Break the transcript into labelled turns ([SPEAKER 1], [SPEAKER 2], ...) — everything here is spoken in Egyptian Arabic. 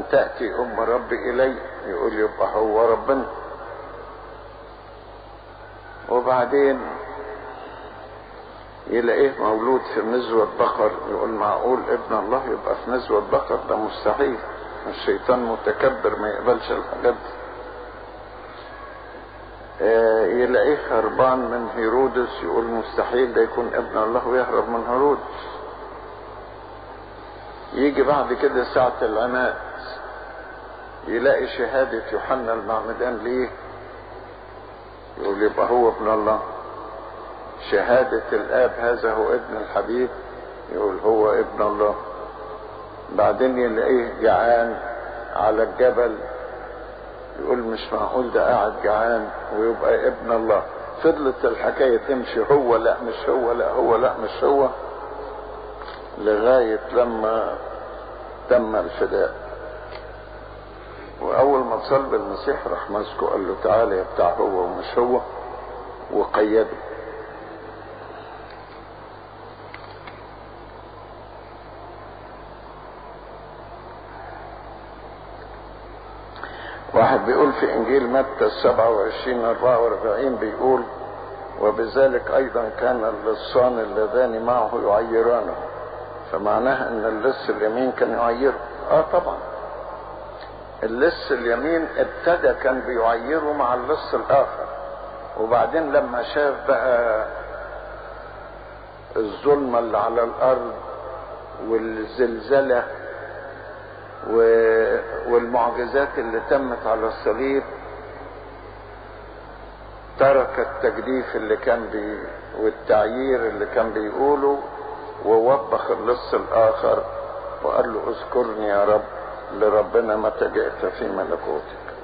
[SPEAKER 1] تأتي أم ربي إلي يقول يبقى هو ربنا وبعدين يلاقيه مولود في نزوة بقر يقول معقول ابن الله يبقى في نزوة بقر ده مستحيل الشيطان متكبر ما يقبلش الحاجات دي آه يلاقيه هربان من هيرودس يقول مستحيل ده يكون ابن الله ويهرب من هيرودس يجي بعد كده ساعة العناء يلاقي شهادة يوحنا المعمدان ليه يقول يبقى هو ابن الله شهادة الآب هذا هو ابن الحبيب يقول هو ابن الله بعدين يلاقيه جعان على الجبل يقول مش معقول ده قاعد جعان ويبقى ابن الله فضلت الحكاية تمشي هو لا مش هو لا هو لا مش هو لغاية لما تم الفداء وأول ما صلب المسيح راح ماسكه قال له تعالى يا بتاع هو ومش هو وقيده واحد بيقول في انجيل متى 27 44 بيقول وبذلك ايضا كان اللصان اللذان معه يعيرانه فمعناها ان اللص اليمين كان يعيره اه طبعا اللص اليمين ابتدى كان بيعيره مع اللص الاخر وبعدين لما شاف بقى الظلمة اللي على الارض والزلزلة والمعجزات اللي تمت على الصليب ترك التجديف اللي كان بي والتعيير اللي كان بيقوله ووبخ اللص الاخر وقال له اذكرني يا رب لربنا متى جئت في ملكوتك